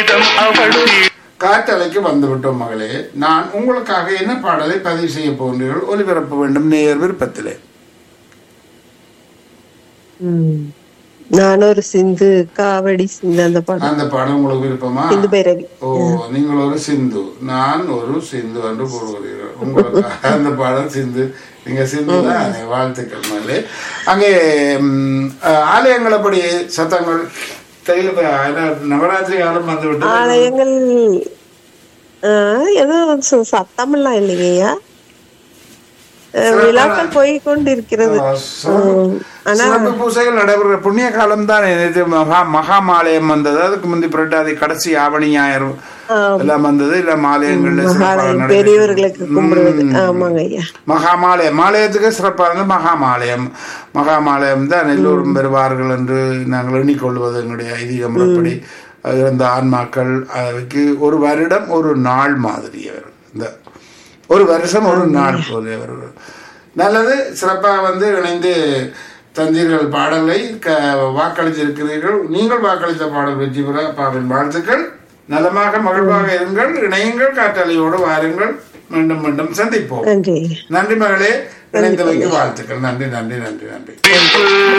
கீதம் அவளுடைய காற்றலைக்கு வந்துவிட்டோம் மகளே நான் உங்களுக்காக என்ன பாடலை பதிவு செய்ய போகிறீர்கள் ஒலிபரப்ப வேண்டும் நேயர் விருப்பத்திலே ம். நான் ஒரு சிந்து காவடி சிந்து அந்த படம் அந்த பாடம் உங்களுக்கு விருப்பமா சிந்து பைரவி ஓ நீங்கள் ஒரு சிந்து நான் ஒரு சிந்து என்று கூறுகிறீர்கள் உங்களுக்கு அந்த பாடல் சிந்து நீங்க சிந்து தான் வாழ்த்துக்கள் மேலே அங்கே ம், அஹ், ஆலயங்கள் அப்படி சத்தங்கள் தையில நவராத்திரி காலம் வந்து விட்டு ஆலயங்கள் ஆ, எதுவும் ச- சத்தமெல்லாம் இல்லைங்கய்யா அஹ், விழாக்கள் போய் கொண்டிருக்கிறது ம். ஆனா சிறப்பு பூசைகள் நடைபெற புண்ணிய காலம் தான் இது மகா மகாமாலயம் வந்தது அதுக்கு முந்தி புரட்டாதி கடைசி ஆவணி ஞாயிறு எல்லாம் வந்தது இல்ல மாலயங்கள்ல சிறப்பாக மகாலயம் நடைபெற்றது. பெரியவர்களுக்கு கும்பிடுவது ஆமாங்க ஐயா மகாமாலயம் மாலயத்துக்கு சிறப்பானது மகாமாலயம் மகாமாலயம் தான் எல்லோரும் பெறுவார்கள் என்று நாங்கள் எண்ணிக்கொள்வது எங்களுடைய ஐதீக முறைப்படி இருந்த ஆன்மாக்கள் அதுக்கு ஒரு வருடம் ஒரு நாள் மாதிரி அவர் இந்த ஒரு வருஷம் ஒரு நாள் போல அவர் நல்லது சிறப்பாக வந்து இணைந்து தந்தீர்கள் பாடலை க வாக்களித்திருக்கிறீர்கள் நீங்கள் வாக்களித்த பாடல் வெற்றி பெற பாவின் வாழ்த்துக்கள் நலமாக மகிழ்வாக இருங்கள் இணையுங்கள் காற்றலையோடு வாருங்கள் மீண்டும் மீண்டும் சந்திப்போம் நன்றி ஐயா நன்றி மகளே இணைந்தமைக்கு வாழ்த்துக்கள் நன்றி நன்றி நன்றி நன்றி பின்பு